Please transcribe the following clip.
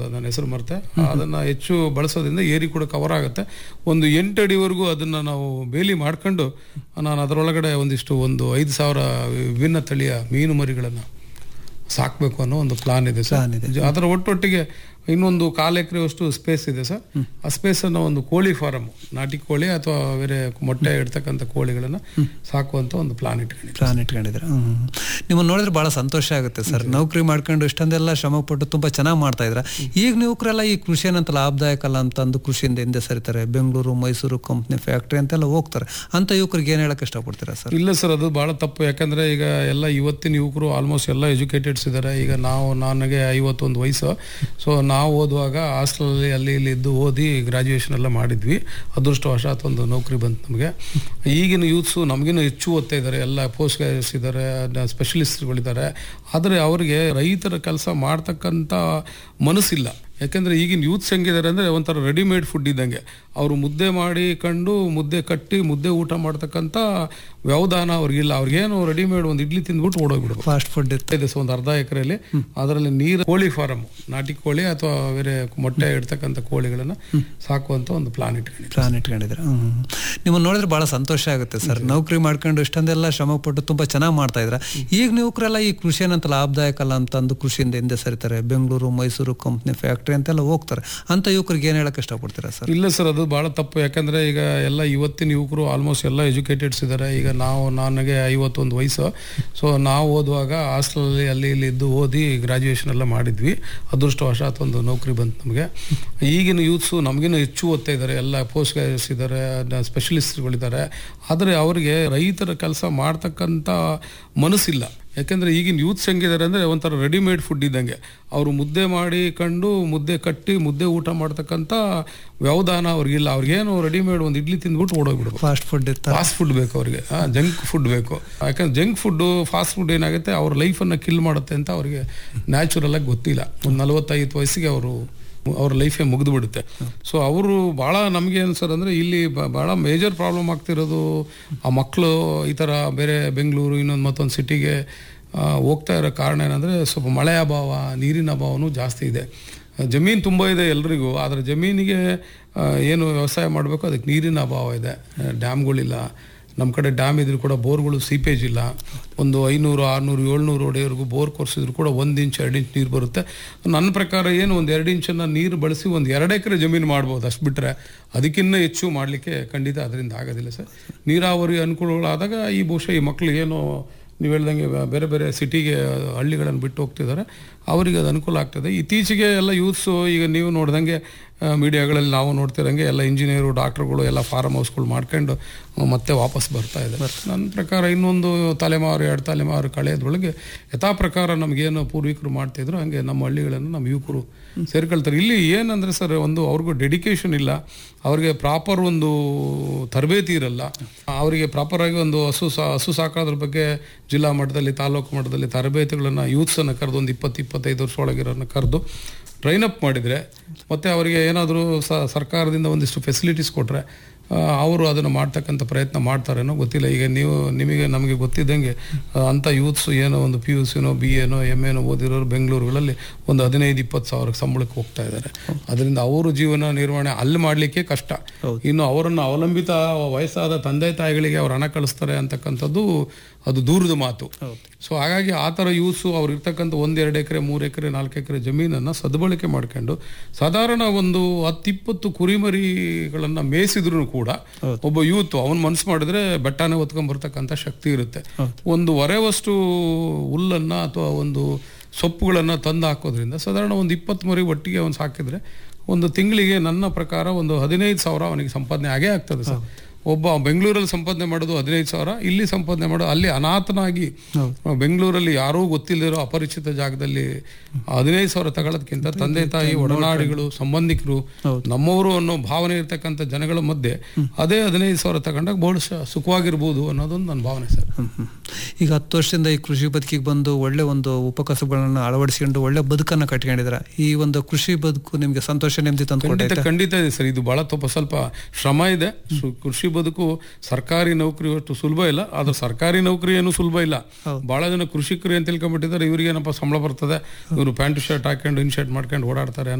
ನನ್ನ ಹೆಸರು ಮರ್ತೆ ಅದನ್ನ ಹೆಚ್ಚು ಬಳಸೋದ್ರಿಂದ ಏರಿ ಕೂಡ ಕವರ್ ಆಗುತ್ತೆ ಒಂದು ಎಂಟು ಅಡಿವರೆಗೂ ಅದನ್ನ ನಾವು ಬೇಲಿ ಮಾಡ್ಕೊಂಡು ನಾನು ಅದರೊಳಗಡೆ ಒಂದಿಷ್ಟು ಒಂದು ಐದು ಸಾವಿರ ವಿಭಿನ್ನ ತಳಿಯ ಮೀನು ಮರಿಗಳನ್ನು ಸಾಕಬೇಕು ಅನ್ನೋ ಒಂದು ಪ್ಲಾನ್ ಇದೆ ಸರ್ ಜ- ಅದರ ಒಟ್ಟೊಟ್ಟಿಗೆ ಇನ್ನೊಂದು ಕಾಲು ಎಕರೆಯಷ್ಟು ಸ್ಪೇಸ್ ಇದೆ ಸರ್ ಆ ಸ್ಪೇಸ್ ಅನ್ನ ಒಂದು ಕೋಳಿ ಫಾರಂ ನಾಟಿ ಕೋಳಿ ಅಥವಾ ಬೇರೆ ಮೊಟ್ಟೆ ಇಡ್ತಕ್ಕಂಥ ಕೋಳಿಗಳನ್ನ ಸಾಕುವಂತ ಒಂದು ಪ್ಲಾನ್ ಇಟ್ಕೊಂಡಿದ್ದೆ ಪ್ಲಾನ್ ಇಟ್ಕೊಂಡಿದ್ರೆ ಹ್ಮ್ ನಿಮ್ಮನ್ನ ನೋಡಿದ್ರೆ ಬಹಳ ಸಂತೋಷ ಆಗುತ್ತೆ ಸರ್ ನೌಕರಿ ಮಾಡ್ಕೊಂಡು ಇಷ್ಟೊಂದೆಲ್ಲ ಶ್ರಮ ಪಟ್ಟು ತುಂಬಾ ಚೆನ್ನಾಗಿ ಮಾಡ್ತಾ ಇದ್ರ ಈಗ ಯುವಕರೆಲ್ಲ ಈ ಕೃಷಿ ಏನಂತ ಲಾಭದಾಯಕ ಅಲ್ಲ ಅಂತಂದು ಕೃಷಿಯಿಂದ ಹಿಂದೆ ಸರಿತಾರೆ ಬೆಂಗಳೂರು ಮೈಸೂರು ಕಂಪ್ನಿ ಫ್ಯಾಕ್ಟ್ರಿ ಅಂತೆಲ್ಲ ಹೋಗ್ತಾರೆ ಅಂತ ಯುವಕರಿಗೆ ಏನ್ ಹೇಳಕ್ ಇಷ್ಟಪಡ್ತೀರಾ ಸರ್ ಇಲ್ಲ ಸರ್ ಅದು ಬಹಳ ತಪ್ಪು ಯಾಕಂದ್ರೆ ಈಗ ಎಲ್ಲ ಇವತ್ತಿನ ಯುವಕರು ಆಲ್ಮೋಸ್ಟ್ ಎಲ್ಲ ಎಜುಕೇಟೆಡ್ಸ್ ಇದ್ದಾರೆ ಈಗ ನಾವು ನನಗೆ ಐವತ್ತೊಂದು ವಯಸ್ಸು ಸೊ ನಾವು ಓದುವಾಗ ಹಾಸ್ಟೆಲಲ್ಲಿ ಅಲ್ಲಿ ಇಲ್ಲಿ ಇದ್ದು ಓದಿ ಗ್ರಾಜುಯೇಷನ್ ಎಲ್ಲ ಮಾಡಿದ್ವಿ ಅದೃಷ್ಟವಶಾತ್ ಒಂದು ನೌಕರಿ ಬಂತು ನಮಗೆ ಈಗಿನ ಯೂತ್ಸು ನಮಗಿನ್ನೂ ಹೆಚ್ಚು ಓದ್ತಾ ಇದ್ದಾರೆ ಎಲ್ಲ ಪೋಸ್ಟ್ ಗ್ರಾಜುಯೇಟ್ಸ್ ಇದ್ದಾರೆ ಸ್ಪೆಷಲಿಸ್ಟ್ಗಳಿದ್ದಾರೆ ಆದರೆ ಅವರಿಗೆ ರೈತರ ಕೆಲಸ ಮಾಡ್ತಕ್ಕಂಥ ಮನಸ್ಸಿಲ್ಲ ಯಾಕೆಂದ್ರೆ ಈಗಿನ ಯೂತ್ಸ್ ಹೆಂಗಿದ್ದಾರೆ ಅಂದ್ರೆ ಒಂಥರ ರೆಡಿಮೇಡ್ ಫುಡ್ ಇದ್ದಂಗೆ ಅವರು ಮುದ್ದೆ ಮಾಡಿ ಕಂಡು ಮುದ್ದೆ ಕಟ್ಟಿ ಮುದ್ದೆ ಊಟ ಮಾಡ್ತಕ್ಕಂಥ ವ್ಯವಧಾನ ಅವ್ರಿಗಿಲ್ಲ ಅವ್ರಿಗೇನು ರೆಡಿಮೇಡ್ ಒಂದು ಇಡ್ಲಿ ತಿಂದ್ಬಿಟ್ಟು ಓಡೋಗ್ಬಿಡ್ಬೇಕು ಫಾಸ್ಟ್ ಫುಡ್ ಇತ್ತು ಇದೆ ಸೊ ಒಂದು ಅರ್ಧ ಎಕರೆಯಲ್ಲಿ ಅದರಲ್ಲಿ ನೀರು ಕೋಳಿ ಫಾರಂ ನಾಟಿ ಕೋಳಿ ಅಥವಾ ಬೇರೆ ಮೊಟ್ಟೆ ಇಡ್ತಕ್ಕಂಥ ಕೋಳಿಗಳನ್ನ ಸಾಕುವಂತ ಒಂದು ಪ್ಲಾನ್ ಇಟ್ಕೊಂಡಿದ್ದೆ ಪ್ಲಾನ್ ಇಟ್ಕೊಂಡಿದ್ರೆ ಹ್ಮ್ ನಿಮ್ಮನ್ನ ನೋಡಿದ್ರೆ ಬಹಳ ಸಂತೋಷ ಆಗುತ್ತೆ ಸರ್ ನೌಕರಿ ಮಾಡ್ಕೊಂಡು ಇಷ್ಟೊಂದೆಲ್ಲ ಶ್ರಮ ಪಟ್ಟು ತುಂಬಾ ಚೆನ್ನಾಗಿ ಮಾಡ್ತಾ ಇದ್ರ ಈಗ ಯುವಕರೆಲ್ಲ ಈ ಕೃಷಿ ಏನಂತ ಲಾಭದಾಯಕ ಅಲ್ಲ ಅಂತಂದು ಕೃಷಿಯಿಂದ ಹಿಂದೆ ಸರಿತಾರೆ ಬೆಂಗಳೂರು ಮೈಸೂರು ಕಂಪ್ನಿ ಫ್ಯಾಕ್ಟ್ರಿ ಅಂತೆಲ್ಲ ಹೋಗ್ತಾರೆ ಅಂತ ಯುವಕರಿಗೆ ಏನ್ ಹೇಳಕ್ ಇಷ್ಟಪಡ್ತೀರಾ ಸರ್ ಇಲ್ಲ ಸರ್ ಅದು ಬಹಳ ತಪ್ಪು ಯಾಕಂದ್ರೆ ಈಗ ಎಲ್ಲ ಇವತ್ತಿನ ಯುವಕರು ಆಲ್ಮೋಸ್ಟ್ ಎಲ್ಲ ಎಜುಕೇಟೆಡ್ಸ್ ಇದ್ದಾರೆ ಈಗ ನಾವು ನನಗೆ ಐವತ್ತೊಂದು ವಯಸ್ಸು ಸೊ ನಾವು ಓದುವಾಗ ಹಾಸ್ಟೆಲಲ್ಲಿ ಅಲ್ಲಿ ಇಲ್ಲಿ ಇದ್ದು ಓದಿ ಗ್ರಾಜುಯೇಷನ್ ಎಲ್ಲ ಮಾಡಿದ್ವಿ ಅದೃಷ್ಟವಶಾತ್ ಒಂದು ನೌಕರಿ ಬಂತು ನಮಗೆ ಈಗಿನ ಯೂತ್ಸು ನಮಗಿನ್ನೂ ಹೆಚ್ಚು ಓದ್ತಾ ಇದ್ದಾರೆ ಎಲ್ಲ ಪೋಸ್ಟ್ ಗ್ರಾಜುಯೇಟ್ಸ್ ಇದ್ದಾರೆ ಸ್ಪೆಷಲಿಸ್ಟ್ಗಳಿದ್ದಾರೆ ಆದರೆ ಅವರಿಗೆ ರೈತರ ಕೆಲಸ ಮಾಡ್ತಕ್ಕಂಥ ಮನಸ್ಸಿಲ್ಲ ಯಾಕೆಂದ್ರೆ ಈಗಿನ ಯೂತ್ಸ್ ಹೆಂಗಿದ್ದಾರೆ ಅಂದ್ರೆ ಒಂಥರ ರೆಡಿಮೇಡ್ ಫುಡ್ ಇದ್ದಂಗೆ ಅವರು ಮುದ್ದೆ ಮಾಡಿ ಕಂಡು ಮುದ್ದೆ ಕಟ್ಟಿ ಮುದ್ದೆ ಊಟ ಮಾಡ್ತಕ್ಕಂಥ ವ್ಯವಧಾನ ಅವ್ರಿಗಿಲ್ಲ ಅವ್ರಿಗೇನು ರೆಡಿಮೇಡ್ ಒಂದು ಇಡ್ಲಿ ತಿಂದ್ಬಿಟ್ಟು ಓಡೋಗ್ಬಿಡ್ಬೇಕು ಫಾಸ್ಟ್ ಫುಡ್ ಇತ್ತು ಫಾಸ್ಟ್ ಫುಡ್ ಬೇಕು ಅವ್ರಿಗೆ ಜಂಕ್ ಫುಡ್ ಬೇಕು ಯಾಕಂದ್ರೆ ಜಂಕ್ ಫುಡ್ ಫಾಸ್ಟ್ ಫುಡ್ ಏನಾಗುತ್ತೆ ಅವ್ರ ಲೈಫನ್ನು ಕಿಲ್ ಮಾಡುತ್ತೆ ಅಂತ ಅವ್ರಿಗೆ ನ್ಯಾಚುರಲ್ ಆಗಿ ಗೊತ್ತಿಲ್ಲ ಒಂದು ನಲವತ್ತೈದು ವಯಸ್ಸಿಗೆ ಅವರು ಅವ್ರ ಲೈಫೇ ಮುಗಿದು ಬಿಡುತ್ತೆ ಸೊ ಅವರು ಭಾಳ ನಮಗೆ ಏನು ಸರ್ ಅಂದರೆ ಇಲ್ಲಿ ಬ- ಭಾಳ ಮೇಜರ್ ಪ್ರಾಬ್ಲಮ್ ಆಗ್ತಿರೋದು ಆ ಮಕ್ಕಳು ಈ ಥರ ಬೇರೆ ಬೆಂಗಳೂರು ಇನ್ನೊಂದು ಮತ್ತೊಂದು ಸಿಟಿಗೆ ಹೋಗ್ತಾ ಇರೋ ಕಾರಣ ಏನಂದರೆ ಸ್ವಲ್ಪ ಮಳೆ ಅಭಾವ ನೀರಿನ ಅಭಾವನೂ ಜಾಸ್ತಿ ಇದೆ ಜಮೀನು ತುಂಬ ಇದೆ ಎಲ್ರಿಗೂ ಆದರೆ ಜಮೀನಿಗೆ ಆ, ಏನು ವ್ಯವಸಾಯ ಮಾಡಬೇಕು ಅದಕ್ಕೆ ನೀರಿನ ಅಭಾವ ಇದೆ ಡ್ಯಾಮ್ಗಳಿಲ್ಲ ನಮ್ಮ ಕಡೆ ಡ್ಯಾಮ್ ಇದ್ರೂ ಕೂಡ ಬೋರ್ಗಳು ಸೀಪೇಜ್ ಇಲ್ಲ ಒಂದು ಐನೂರು ಆರುನೂರು ಏಳ್ನೂರು ಅಡಿವರೆಗೂ ಬೋರ್ ಕೊರ್ಸಿದ್ರು ಕೂಡ ಒಂದು ಇಂಚ್ ಎರಡು ಇಂಚ್ ನೀರು ಬರುತ್ತೆ ನನ್ನ ಪ್ರಕಾರ ಏನು ಒಂದು ಎರಡು ಇಂಚನ್ನು ನೀರು ಬಳಸಿ ಒಂದು ಎರಡು ಎಕರೆ ಜಮೀನು ಮಾಡ್ಬೋದು ಅಷ್ಟು ಬಿಟ್ಟರೆ ಅದಕ್ಕಿಂತ ಹೆಚ್ಚು ಮಾಡಲಿಕ್ಕೆ ಖಂಡಿತ ಅದರಿಂದ ಆಗೋದಿಲ್ಲ ಸರ್ ನೀರಾವರಿ ಅನುಕೂಲಗಳಾದಾಗ ಈ ಬಹುಶಃ ಈ ಮಕ್ಕಳು ಏನು ನೀವು ಹೇಳ್ದಂಗೆ ಬ- ಬೇರೆ ಬೇರೆ ಸಿಟಿಗೆ ಹಳ್ಳಿಗಳನ್ನು ಬಿಟ್ಟು ಹೋಗ್ತಿದ್ದಾರೆ ಅವರಿಗೆ ಅದು ಅನುಕೂಲ ಆಗ್ತದೆ ಇತ್ತೀಚೆಗೆ ಎಲ್ಲ ಯೂತ್ಸು ಈಗ ನೀವು ನೋಡ್ದಂಗೆ ಮೀಡಿಯಾಗಳಲ್ಲಿ ನಾವು ನೋಡ್ತಿರಂಗೆ ಎಲ್ಲ ಇಂಜಿನಿಯರು ಡಾಕ್ಟರ್ಗಳು ಎಲ್ಲ ಫಾರ್ಮ್ ಹೌಸ್ಗಳು ಮಾಡ್ಕೊಂಡು ಆ, ಮತ್ತೆ ವಾಪಸ್ ಬರ್ತಾ ಇದೆ ನನ್ನ ಪ್ರಕಾರ ಇನ್ನೊಂದು ತಲೆಮಾರು ಎರಡು ತಲೆಮಾರು ಕಳೆಯೋದ್ರೊಳಗೆ ಯಥಾ ಪ್ರಕಾರ ನಮಗೇನು ಪೂರ್ವಿಕರು ಮಾಡ್ತಿದ್ರು ಹಂಗೆ ನಮ್ಮ ಹಳ್ಳಿಗಳನ್ನು ನಮ್ಮ ಯುವಕರು ಸೇರ್ಕೊಳ್ತಾರೆ ಇಲ್ಲಿ ಏನಂದ್ರೆ ಸರ್ ಒಂದು ಅವ್ರಿಗೂ ಡೆಡಿಕೇಶನ್ ಇಲ್ಲ ಅವ್ರಿಗೆ ಪ್ರಾಪರ್ ಒಂದು ತರಬೇತಿ ಇರಲ್ಲ ಅವರಿಗೆ ಪ್ರಾಪರ್ ಆಗಿ ಒಂದು ಹಸು ಸಾ ಹಸು ಸಾಕೋದ್ರ ಬಗ್ಗೆ ಜಿಲ್ಲಾ ಮಟ್ಟದಲ್ಲಿ ತಾಲೂಕು ಮಟ್ಟದಲ್ಲಿ ತರಬೇತಿಗಳನ್ನು ಯೂತ್ಸನ್ನು ಕರೆದು ಒಂದು ಇಪ್ಪತ್ತು ಇಪ್ಪತ್ತೈದು ವರ್ಷ ಒಳಗಿರೋನ್ನ ಕರೆದು ಟ್ರೈನ್ ಅಪ್ ಮಾಡಿದರೆ ಮತ್ತು ಅವರಿಗೆ ಏನಾದರೂ ಸ ಸರ್ಕಾರದಿಂದ ಒಂದಿಷ್ಟು ಫೆಸಿಲಿಟೀಸ್ ಕೊಟ್ಟರೆ ಅವರು ಅದನ್ನು ಮಾಡ್ತಕ್ಕಂಥ ಪ್ರಯತ್ನ ಮಾಡ್ತಾರೇನೋ ಗೊತ್ತಿಲ್ಲ ಈಗ ನೀವು ನಿಮಗೆ ನಮಗೆ ಗೊತ್ತಿದ್ದಂಗೆ ಆ, ಅಂಥ ಯೂತ್ಸ್ ಏನೋ ಒಂದು ಪಿ ಯು ಸಿನೋ ಬಿ ಎನೋ ಎಮ್ ಎನೋ ಓದಿರೋರು ಬೆಂಗಳೂರುಗಳಲ್ಲಿ ಒಂದು ಹದಿನೈದು ಇಪ್ಪತ್ತು ಸಾವಿರ ಸಂಬಳಕ್ಕೆ ಹೋಗ್ತಾ ಇದ್ದಾರೆ ಅದರಿಂದ ಅವರು ಜೀವನ ನಿರ್ವಹಣೆ ಅಲ್ಲಿ ಮಾಡಲಿಕ್ಕೆ ಕಷ್ಟ ಇನ್ನು ಅವರನ್ನು ಅವಲಂಬಿತ ವಯಸ್ಸಾದ ತಂದೆ ತಾಯಿಗಳಿಗೆ ಅವ್ರು ಹಣ ಕಳಿಸ್ತಾರೆ ಅಂತಕ್ಕಂಥದ್ದು ಅದು ದೂರದ ಮಾತು ಸೊ ಹಾಗಾಗಿ ಆ ಥರ ಯೂಸು ಅವ್ರು ಇರ್ತಕ್ಕಂಥ ಒಂದೆರಡು ಎಕರೆ ಮೂರು ಎಕರೆ ನಾಲ್ಕು ಎಕರೆ ಜಮೀನನ್ನು ಸದ್ಬಳಕೆ ಮಾಡ್ಕೊಂಡು ಸಾಧಾರಣ ಒಂದು ಹತ್ತಿಪ್ಪತ್ತು ಕುರಿಮರಿಗಳನ್ನು ಮೇಯಿಸಿದ್ರು ಕೂಡ ಒಬ್ಬ ಯೂತ್ ಅವನ್ ಮನ್ಸು ಮಾಡಿದ್ರೆ ಬೆಟ್ಟನೇ ಹೊತ್ಕೊಂಡ್ ಬರ್ತಕ್ಕಂಥ ಶಕ್ತಿ ಇರುತ್ತೆ ಒಂದು ಹೊರೆವಷ್ಟು ಹುಲ್ಲನ್ನ ಅಥವಾ ಒಂದು ಸೊಪ್ಪುಗಳನ್ನು ತಂದು ಹಾಕೋದ್ರಿಂದ ಸಾಧಾರಣ ಒಂದು ಇಪ್ಪತ್ತು ಮರಿ ಒಟ್ಟಿಗೆ ಅವನು ಸಾಕಿದ್ರೆ ಒಂದು ತಿಂಗಳಿಗೆ ನನ್ನ ಪ್ರಕಾರ ಒಂದು ಹದಿನೈದು ಸಾವಿರ ಅವನಿಗೆ ಸಂಪಾದನೆ ಆಗೇ ಆಗ್ತದೆ ಸರ್ ಒಬ್ಬ ಬೆಂಗಳೂರಲ್ಲಿ ಸಂಪಾದನೆ ಮಾಡೋದು ಹದಿನೈದು ಸಾವಿರ ಇಲ್ಲಿ ಸಂಪಾದನೆ ಮಾಡೋದು ಅಲ್ಲಿ ಅನಾಥನಾಗಿ ಬೆಂಗಳೂರಲ್ಲಿ ಯಾರೂ ಗೊತ್ತಿಲ್ಲದಿರೋ ಅಪರಿಚಿತ ಜಾಗದಲ್ಲಿ ಹದಿನೈದು ಸಾವಿರ ತಗೊಳ್ಳೋದಕ್ಕಿಂತ ತಂದೆ ತಾಯಿ ಒಡನಾಡಿಗಳು ಸಂಬಂಧಿಕರು ನಮ್ಮವರು ಅನ್ನೋ ಭಾವನೆ ಇರ್ತಕ್ಕಂಥ ಜನಗಳ ಮಧ್ಯೆ ಅದೇ ಹದಿನೈದು ಸಾವಿರ ತಗೊಂಡಾಗ ಬಹುಶಃ ಸುಖವಾಗಿರ್ಬೋದು ಅನ್ನೋದೊಂದು ನನ್ನ ಭಾವನೆ ಸರ್ ಹ್ಮ್, ಹ್ಮ್. ಈಗ ಹತ್ತು ವರ್ಷದಿಂದ ಈ ಕೃಷಿ ಬದುಕಿಗೆ ಬಂದು ಒಳ್ಳೆ ಒಂದು ಉಪಕಸಬುಗಳನ್ನ ಅಳವಡಿಸಿಕೊಂಡು ಒಳ್ಳೆ ಬದುಕನ್ನ ಕಟ್ಕೊಂಡಿದ್ರ ಈ ಒಂದು ಕೃಷಿ ಬದುಕು ನಿಮ್ಗೆ ಸಂತೋಷ ನೆಮ್ಮದಿ ತಂದು ಖಂಡಿತ ಖಂಡಿತ ಇದೆ ಸರ್ ಇದು ಬಹಳ ತುಂಬ ಸ್ವಲ್ಪ ಶ್ರಮ ಇದೆ ಸು- ಕೃಷಿ ಬದುಕು ಸರ್ಕಾರಿ ನೌಕರಿ ಅಷ್ಟು ಸುಲಭ ಇಲ್ಲ ಆದ್ರೆ ಸರ್ಕಾರಿ ನೌಕರಿ ಏನು ಸುಲಭ ಇಲ್ಲ ಬಹಳ ಜನ ಕೃಷಿಕರು ಅಂತ ತಿಳ್ಕೊಂಡ್ಬಿಟ್ಟಿದ್ದಾರೆ ಇವ್ರಿಗೆ ಏನಪ್ಪ ಸಂಬಳ ಬರ್ತದೆ ಇವರು ಪ್ಯಾಂಟ್ ಶರ್ಟ್ ಹಾಕೊಂಡು ಇನ್ ಶರ್ಟ್ ಮಾಡ್ಕೊಂಡು ಓಡಾಡ್ತಾರೆ